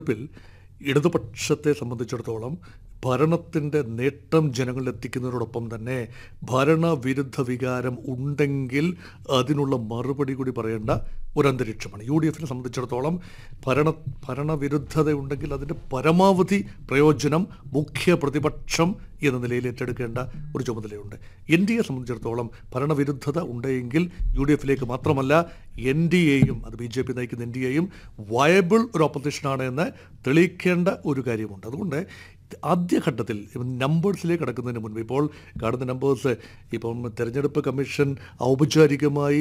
ിൽ ഇടതുപക്ഷത്തെ സംബന്ധിച്ചിടത്തോളം ഭരണത്തിൻ്റെ നേട്ടം ജനങ്ങളിൽ എത്തിക്കുന്നതിനോടൊപ്പം തന്നെ ഭരണവിരുദ്ധ വികാരം ഉണ്ടെങ്കിൽ അതിനുള്ള മറുപടി കൂടി പറയേണ്ട ഒരു അന്തരീക്ഷമാണ് യു ഡി എഫിനെ സംബന്ധിച്ചിടത്തോളം ഭരണ ഭരണവിരുദ്ധത ഉണ്ടെങ്കിൽ അതിൻ്റെ പരമാവധി പ്രയോജനം മുഖ്യ പ്രതിപക്ഷം എന്ന നിലയിൽ ഏറ്റെടുക്കേണ്ട ഒരു ചുമതലയുണ്ട് എൻ ഡി എ സംബന്ധിച്ചിടത്തോളം ഭരണവിരുദ്ധത ഉണ്ടെങ്കിൽ യു ഡി എഫിലേക്ക് മാത്രമല്ല എൻ ഡി എയും അത് ബി ജെ പി നയിക്കുന്ന എൻ ഡി എയും വയബിൾ ഒരു ഓപ്പസിഷനാണ് എന്ന് തെളിയിക്കേണ്ട ഒരു കാര്യമുണ്ട് അതുകൊണ്ട് ആദ്യഘട്ടത്തിൽ നമ്പേഴ്സിലേക്ക് കടക്കുന്നതിന് മുൻപ് ഇപ്പോൾ കാണുന്ന നമ്പേഴ്സ് ഇപ്പം തെരഞ്ഞെടുപ്പ് കമ്മീഷൻ ഔപചാരികമായി